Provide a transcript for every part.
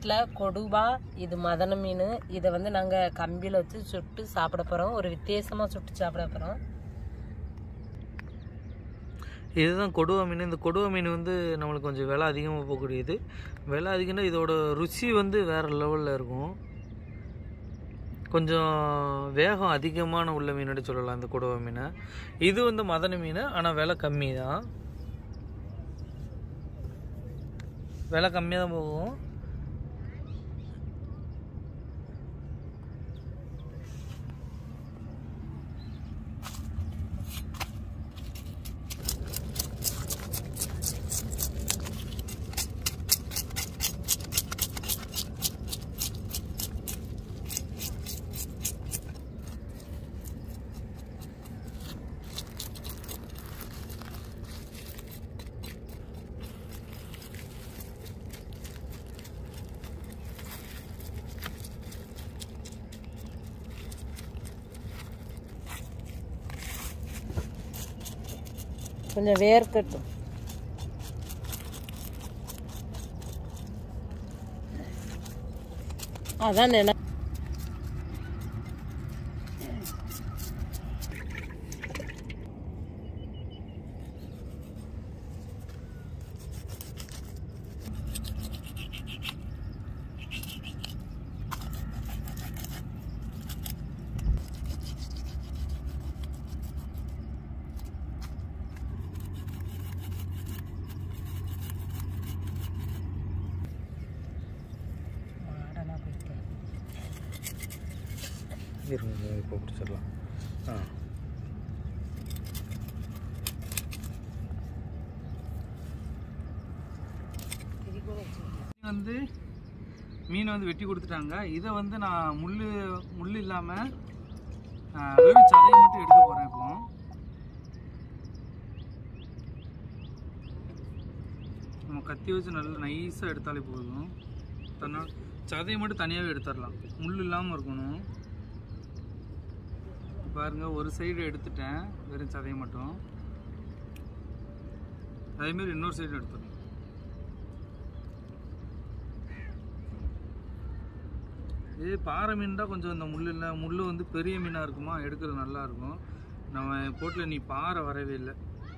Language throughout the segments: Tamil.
வீட்டில் கொடுவா இது மதன மீன் இதை வந்து நாங்கள் கம்பியில் வச்சு சுட்டு சாப்பிட போகிறோம் ஒரு வித்தியாசமாக சுட்டு சாப்பிட போகிறோம் இதுதான் கொடுவா மீன் இந்த கொடுவா மீன் வந்து நம்மளுக்கு கொஞ்சம் விலை அதிகமாக போகக்கூடியது விலை அதிகம்னா இதோட ருசி வந்து வேறு லெவலில் இருக்கும் கொஞ்சம் வேகம் அதிகமான உள்ள மீனோட சொல்லலாம் இந்த கொடுவா மீனை இது வந்து மதன மீன் ஆனால் விலை கம்மி தான் விலை கம்மியாக தான் போகும் கொஞ்சம் வேர்க்கட்டும் அதான் நினை மாடனா போயிட்டு இருங்க இப்போ பிடிச்சிடலாம் ஆ வந்து மீன் வந்து வெட்டி கொடுத்துட்டாங்க இதை வந்து நான் முள் முள் இல்லாமல் வெறும் சதையை மட்டும் எடுக்க போகிறேன் இப்போ நம்ம கத்தி வச்சு நல்லா நைஸாக எடுத்தாலே போதும் தன்னா சதையை மட்டும் தனியாகவே எடுத்துடலாம் முள் இல்லாமல் இருக்கணும் பாருங்க ஒரு சைடு எடுத்துட்டேன் வெறும் சதையை மட்டும் அதேமாரி இன்னொரு சைடு எடுத்துடணும் இது பாறை மீன் தான் கொஞ்சம் இந்த முள் இல்லை முள் வந்து பெரிய மீனாக இருக்குமா எடுக்கிறது நல்லா இருக்கும் நம்ம போட்டில் நீ பாறை வரவே இல்லை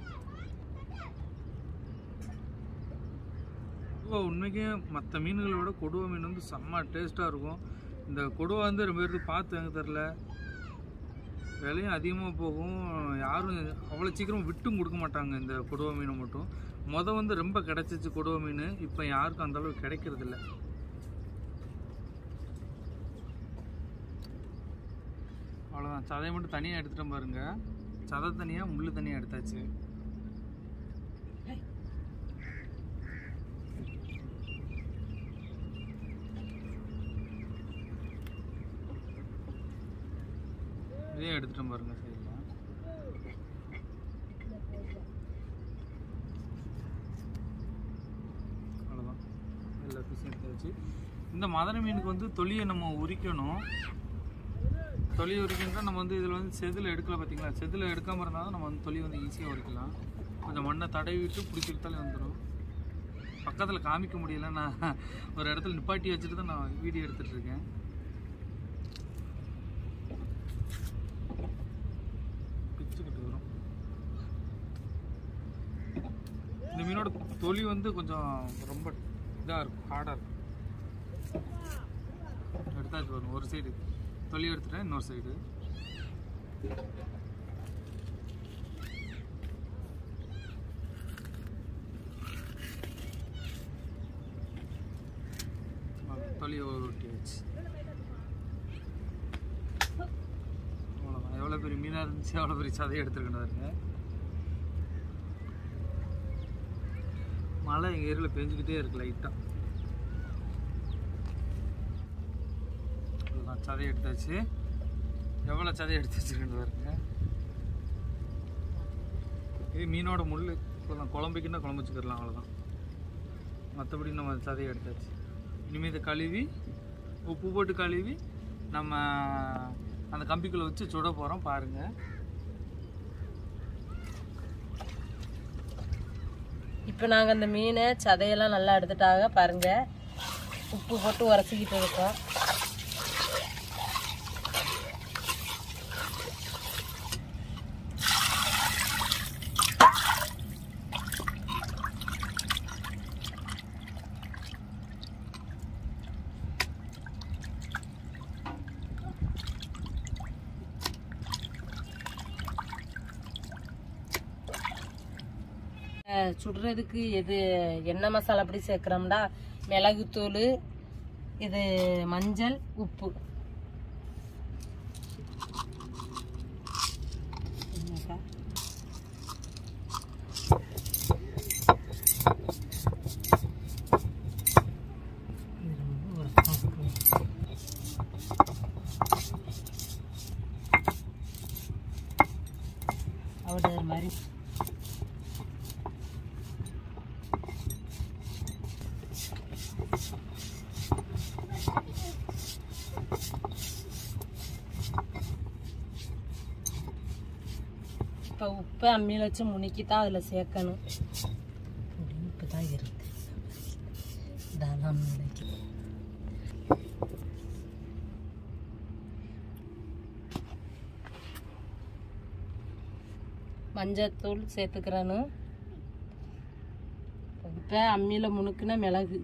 கொடுவா உண்மைக்கே மற்ற மீன்களை விட கொடுவா மீன் வந்து செம்ம டேஸ்ட்டாக இருக்கும் இந்த கொடுவா வந்து ரொம்ப பேருக்கு பார்த்து எனக்கு தெரில விலையும் அதிகமாக போகும் யாரும் அவ்வளோ சீக்கிரம் விட்டும் கொடுக்க மாட்டாங்க இந்த கொடுவா மீனை மட்டும் முத வந்து ரொம்ப கிடச்சிச்சு கொடுவா மீன் இப்போ யாருக்கும் அந்த அளவுக்கு கிடைக்கிறது இல்ல அவ்வளோதான் சதையை மட்டும் தனியாக எடுத்துட்டோம் பாருங்க சதை தனியாக முள் தனியாக எடுத்தாச்சு இதையும் எடுத்துட்டோம் பாருங்க சரிங்களா அவ்வளோதான் எல்லா பீஸும் எடுத்தாச்சு இந்த மதன மீனுக்கு வந்து தொலியை நம்ம உரிக்கணும் தொலி உரிக்கணும்னா நம்ம வந்து இதில் வந்து செதில் எடுக்கல பார்த்தீங்களா செதில் எடுக்காமல் இருந்தாலும் நம்ம வந்து தொலி வந்து ஈஸியாக உரிக்கலாம் கொஞ்சம் மண்ணை தடவி விட்டு பிடிச்சி விட்டாலே வந்துடும் பக்கத்தில் காமிக்க முடியல நான் ஒரு இடத்துல நிப்பாட்டி வச்சுட்டு தான் நான் வீடியோ எடுத்துகிட்டு இருக்கேன் பிச்சுக்கிட்டு வரும் இந்த மீனோட தொலி வந்து கொஞ்சம் ரொம்ப இதாக இருக்கும் ஹார்டாக இருக்கும் எடுத்தாச்சு வரும் ஒரு சைடு தொலி எடுத்துட்டேன் இன்னொரு சைடு தொலி ஒட்டியாச்சு அவ்வளோதான் எவ்வளோ பெரிய மீனாக இருந்துச்சு எவ்வளோ பெரிய சதையை எடுத்துருக்கணும் பாருங்க மழை எங்கள் ஏரியில் பெஞ்சிக்கிட்டே இருக்கு லைட்டாக அவ்வளோதான் சதையை எடுத்தாச்சு எவ்வளோ சதையை எடுத்து வச்சுருக்கேன் பாருங்க இது மீனோட முள் இப்போதான் குழம்புக்குன்னா குழம்பு வச்சுக்கிடலாம் அவ்வளோதான் மற்றபடி நம்ம சதையை எடுத்தாச்சு இனிமேல் இதை கழுவி உப்பு போட்டு கழுவி நம்ம அந்த கம்பிக்குள்ளே வச்சு சுட போகிறோம் பாருங்கள் இப்போ நாங்கள் அந்த மீனை சதையெல்லாம் நல்லா எடுத்துட்டாங்க பாருங்க உப்பு போட்டு உரசிக்கிட்டு இருக்கோம் அஹ் சுடுறதுக்கு எது என்ன மசாலா அப்படி சேர்க்குறோம்னா மிளகுத்தூள் இது மஞ்சள் உப்பு என்னக்கா? இது ரொம்ப உரப்பா இருக்கு. powder மாதிரி இப்போ உப்பை அம்மியில் வச்சு முணுக்கி தான் அதில் சேர்க்கணும் உப்பு தான் இருக்கு தானம் நினைக்கு மஞ்சத்தூள் சேர்த்துக்கிறேன்னு இப்போ அம்மியில் முணுக்குன மிளகு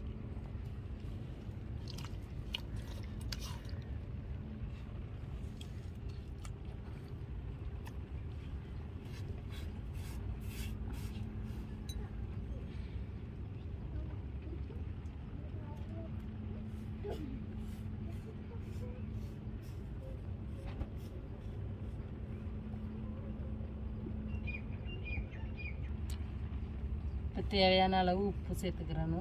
இப்போ தேவையான அளவு உப்பு சேர்த்துக்கிறேன்னு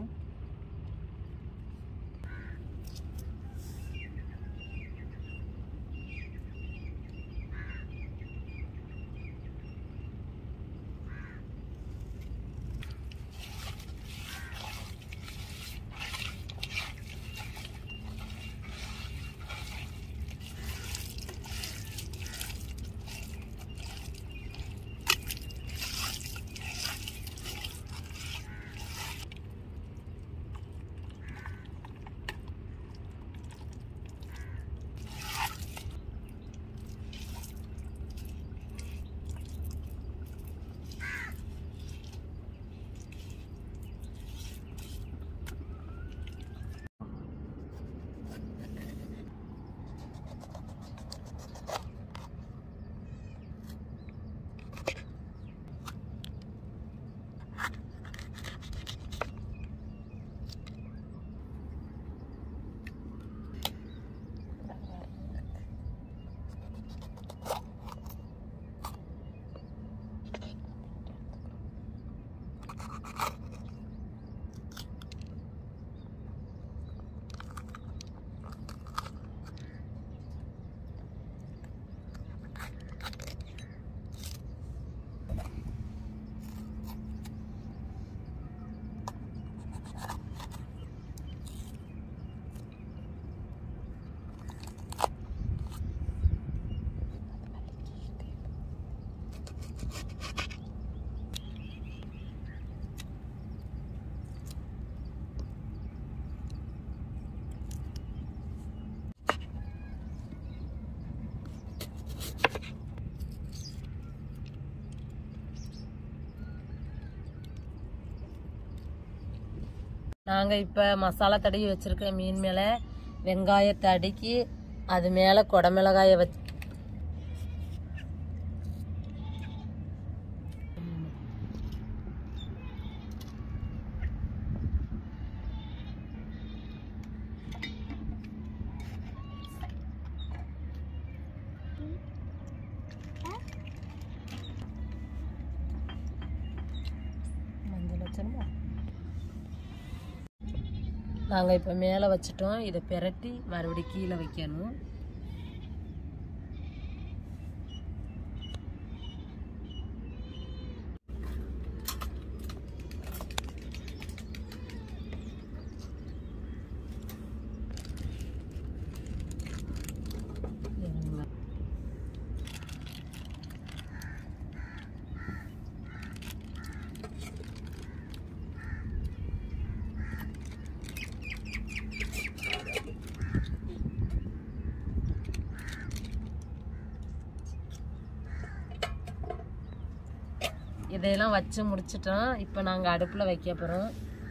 நாங்கள் இப்போ மசாலா தடவி வச்சுருக்க மீன் மேலே வெங்காயத்தை அடுக்கி அது மேலே குடமிளகாயை வச்சு மஞ்சள் வச்சணுமா நாங்கள் இப்போ மேலே வச்சுட்டோம் இதை பிரட்டி மறுபடியும் கீழே வைக்கணும் இருங்க. இதையெல்லாம் வச்சு முடிச்சிட்டோம் இப்போ நாங்கள் அடுப்பில் வைக்க போகிறோம்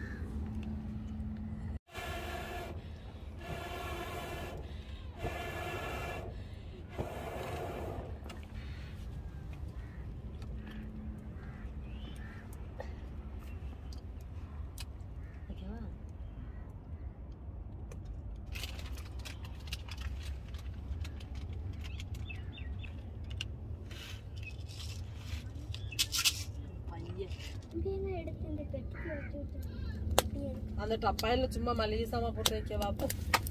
அந்த டப்பாயில சும்மா மளிகை சாமான் போட்டு வைக்கவா அப்போ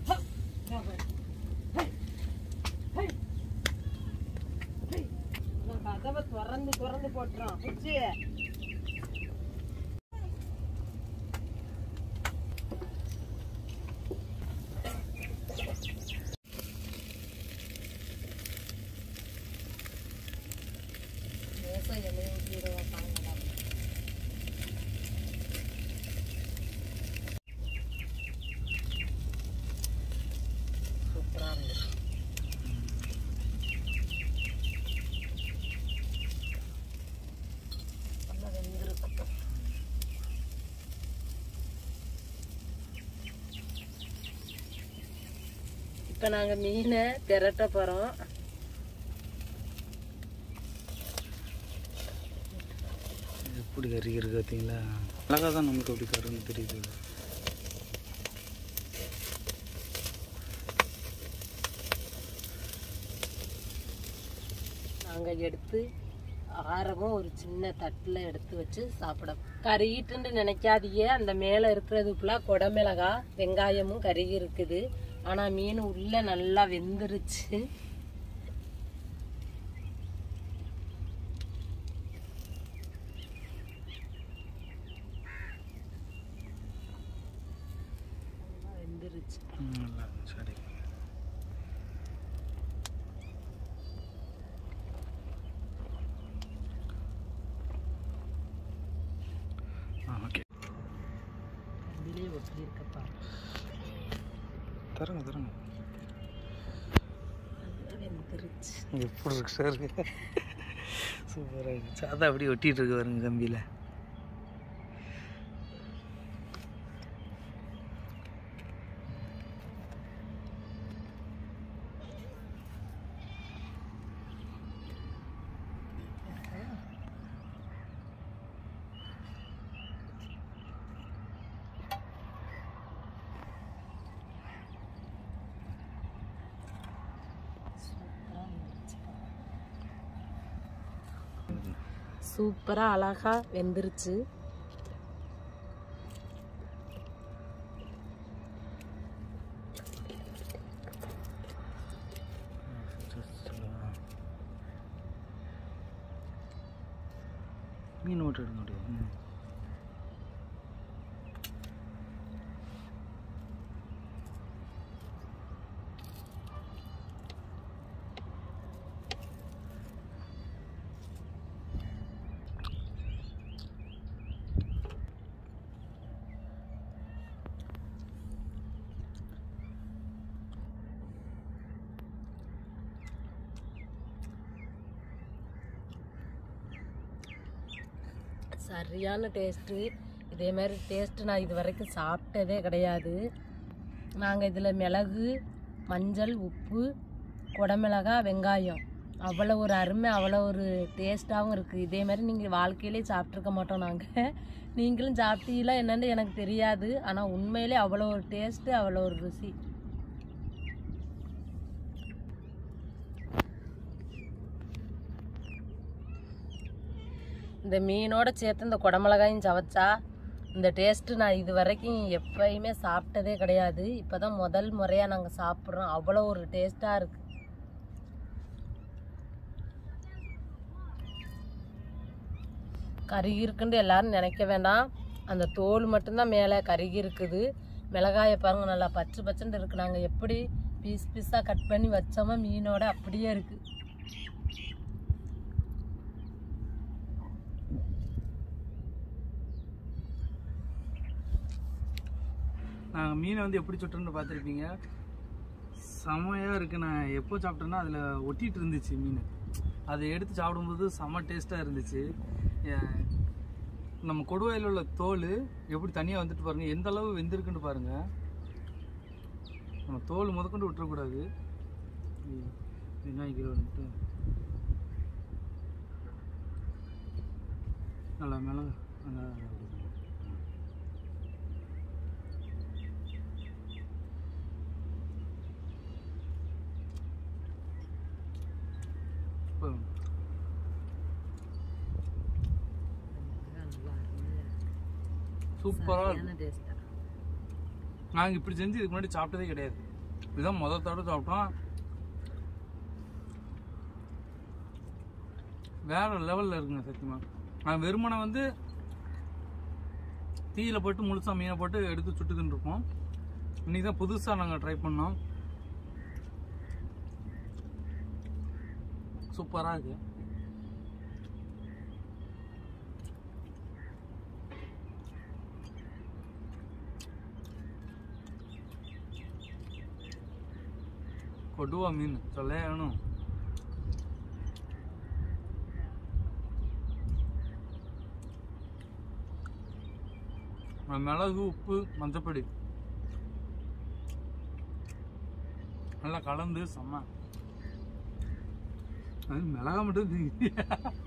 கதவை திறந்து திறந்து போட்டுறான் குச்சி லேசா எண்ணெய் ஊற்றிடுவா பாருங்கடா சூப்பராக இருந்துச்சு நல்லா வெந்திருக்கட்டும் இப்போ நாங்கள் மீனை திரட்ட போகிறோம் எப்படி கறி இருக்கு பார்த்தீங்களா அழகாக தான் நமக்கு அப்படி கருன்னு தெரியுது நாங்கள் எடுத்து ஆரமும் ஒரு சின்ன தட்டில் எடுத்து வச்சு சாப்பிட கருகிட்டுன்னு நினைக்காதீங்க அந்த மேலே இருக்கிறது ஃபுல்லாக குடமிளகா வெங்காயமும் கருகி இருக்குது ஆனால் மீன் உள்ளே நல்லா வெந்துருச்சு நல்லா வெந்துருச்சு நல்லா சரி ஆ ஓகே இதுலேயே ஒட்டி இருக்கப்பா தரங்க தரங்க நல்லா வெந்துருச்சு எப்படி இருக்கு சார் சூப்பராக இருக்கு சாதா அப்படியே ஒட்டிட்டு இருக்கு பாருங்க கம்பியில் சூப்பரா அழகா வெந்துருச்சு மீன் மட்டும் எடுக்க முடியும் ம். சரியான டேஸ்ட்டு இதே மாதிரி டேஸ்ட்டு நான் இது வரைக்கும் சாப்பிட்டதே கிடையாது நாங்கள் இதில் மிளகு மஞ்சள் உப்பு குடமிளகா வெங்காயம் அவ்வளோ ஒரு அருமை அவ்வளோ ஒரு டேஸ்ட்டாகவும் இருக்குது இதே மாதிரி நீங்கள் வாழ்க்கையிலே சாப்பிட்ருக்க மாட்டோம் நாங்கள் நீங்களும் சாப்பிட்டீங்களா என்னன்னு எனக்கு தெரியாது ஆனால் உண்மையிலே அவ்வளோ ஒரு டேஸ்ட்டு அவ்வளோ ஒரு ருசி இந்த மீனோட சேர்த்து இந்த குடமிளகாயும் சவைச்சா இந்த டேஸ்ட்டு நான் இது வரைக்கும் எப்பயுமே சாப்பிட்டதே கிடையாது இப்போ தான் முதல் முறையாக நாங்கள் சாப்பிட்றோம் அவ்வளோ ஒரு டேஸ்ட்டாக இருக்குது கருகி இருக்குன்னு எல்லாரும் நினைக்க வேண்டாம் அந்த தோல் மட்டும்தான் மேலே கருகி இருக்குது மிளகாயை பாருங்க நல்லா பச்சை பச்சைன்னு இருக்கு நாங்கள் எப்படி பீஸ் பீஸாக கட் பண்ணி வச்சோமோ மீனோட அப்படியே இருக்குது நாங்கள் மீனை வந்து எப்படி சுட்டுன்னு பார்த்துருப்பீங்க செமையாக இருக்குது நான் எப்போ சாப்பிட்டேன்னா அதில் ஒட்டிட்டு இருந்துச்சு மீன் அதை எடுத்து சாப்பிடும்போது செம டேஸ்ட்டாக இருந்துச்சு ஏ- நம்ம கொடுவாயில் உள்ள தோல் எப்படி தனியாக வந்துட்டு பாருங்க எந்த அளவு வெந்திருக்குன்னு பாருங்க நம்ம தோல் முதற்கொண்டு விட்டுறக்கூடாது ம், வெங்காயம் கீழே வந்துட்டு நல்லா மிளகு நல்லா போதும். நல்லா அருமையா சூப்பரா இருக்கும் சரியான டேஸ்டா நாங்கள் இப்படி செஞ்சு இதுக்கு முன்னாடி சாப்பிட்டதே கிடையாது இதுதான் முதல் தடவை சாப்பிட்டோம் வேற லெவலில் இருக்குங்க சத்தியமா நாங்கள் வெறுமனை வந்து தீயில போட்டு முழுசா மீனை போட்டு எடுத்து சுட்டுக்கிட்டு இருப்போம் இன்னைக்கு தான் புதுசாக நாங்கள் ட்ரை பண்ணோம் சூப்பராக இருக்கு கொடுவா மீன் சொல்ல வேணும் மிளகு உப்பு மஞ்சப்பொடி நல்லா கலந்து செம்ம அது மிளகா மட்டும் திங்கிறியா?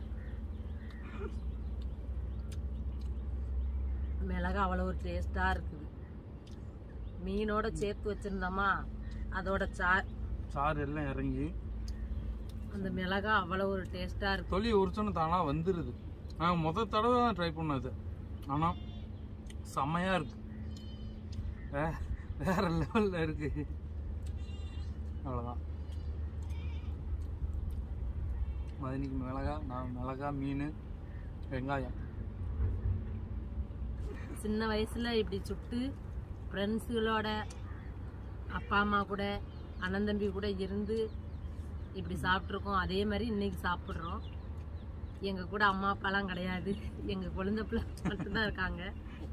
மிளகு அவ்வளோ ஒரு டேஸ்டா இருக்குது மீனோட சேர்த்து வச்சிருந்தோமா அதோட சா சாறு எல்லாம் இறங்கி அந்த மிளகா அவ்வளோ ஒரு டேஸ்டா இருக்கு தொலி உரிச்சோன்னு தானாக வந்துடுது நான் முத தடவை தான் ட்ரை பண்ணது ஆனால் செம்மையாக இருக்கு வே வேற லெவலில் இருக்கு அவ்வளோதான் மதினிக்கு மிளகா நான் மிளகா மீன் வெங்காயம் சின்ன வயசுல இப்படி சுட்டு ஃப்ரெண்ட்ஸுகளோட அப்பா அம்மா கூட அண்ணன் தம்பி கூட இருந்து இப்படி சாப்பிட்ருக்கோம் அதே மாதிரி இன்னைக்கு சாப்பிட்றோம் எங்க கூட அம்மா அப்பாலாம் கிடையாது எங்க குழந்தை பிள்ளை மட்டும்தான் இருக்காங்க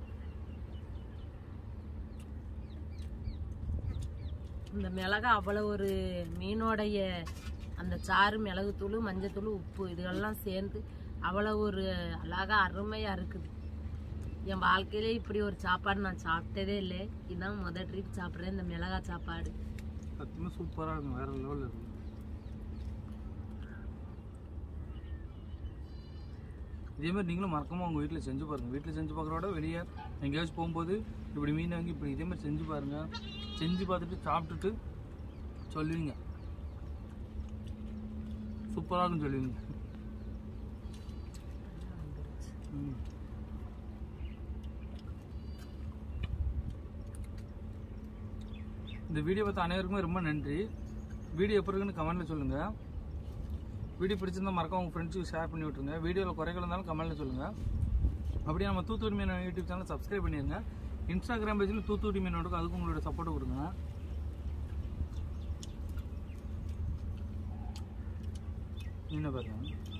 இந்த மிளகா அவ்வளோ ஒரு மீனோடைய அந்த சாறு மிளகுத்தூள் மஞ்சத்தூள் உப்பு இதெல்லாம் சேர்ந்து அவ்வளோ ஒரு அழகா அருமையா இருக்குது என் வாழ்க்கையிலே இப்படி ஒரு சாப்பாடு நான் சாப்பிட்டதே இல்லை இதுதான் முதல் ட்ரிப் சாப்பிட்றேன் இந்த மிளகா சாப்பாடு சத்தியமாக சூப்பராக இருக்கும் வேற லெவலில் இருக்கும் இதே மாதிரி நீங்களும் மறக்காம உங்கள் வீட்டில் செஞ்சு பாருங்கள் வீட்டில் செஞ்சு பார்க்குறோட வெளியே எங்கேயாச்சும் போகும்போது இப்படி மீன் வாங்கி இப்படி இதே மாதிரி செஞ்சு பாருங்கள் செஞ்சு பார்த்துட்டு சாப்பிட்டுட்டு சொல்லுவீங்க சூப்பராக இருக்குன்னு சொல்லுவீங்க ம். இந்த வீடியோ பார்த்த அனைவருக்குமே ரொம்ப நன்றி வீடியோ எப்படி இருக்குன்னு கமெண்ட்டில் சொல்லுங்கள் வீடியோ பிடிச்சிருந்தா மறக்காம உங்கள் ஃப்ரெண்ட்ஸுக்கு ஷேர் பண்ணி விட்ருங்க வீடியோவில் குறைகள் இருந்தாலும் கமெண்ட்டில் சொல்லுங்கள் அப்படியே நம்ம தூத்துக்குடி மீன் யூடியூப் சேனல் சப்ஸ்கிரைப் பண்ணிடுங்க இன்ஸ்டாகிராம் பேஜில் தூத்துக்குடி மீன் இருக்கும் அதுக்கு உங்களோட சப்போர்ட் கொடுங்க மீனை பாருங்க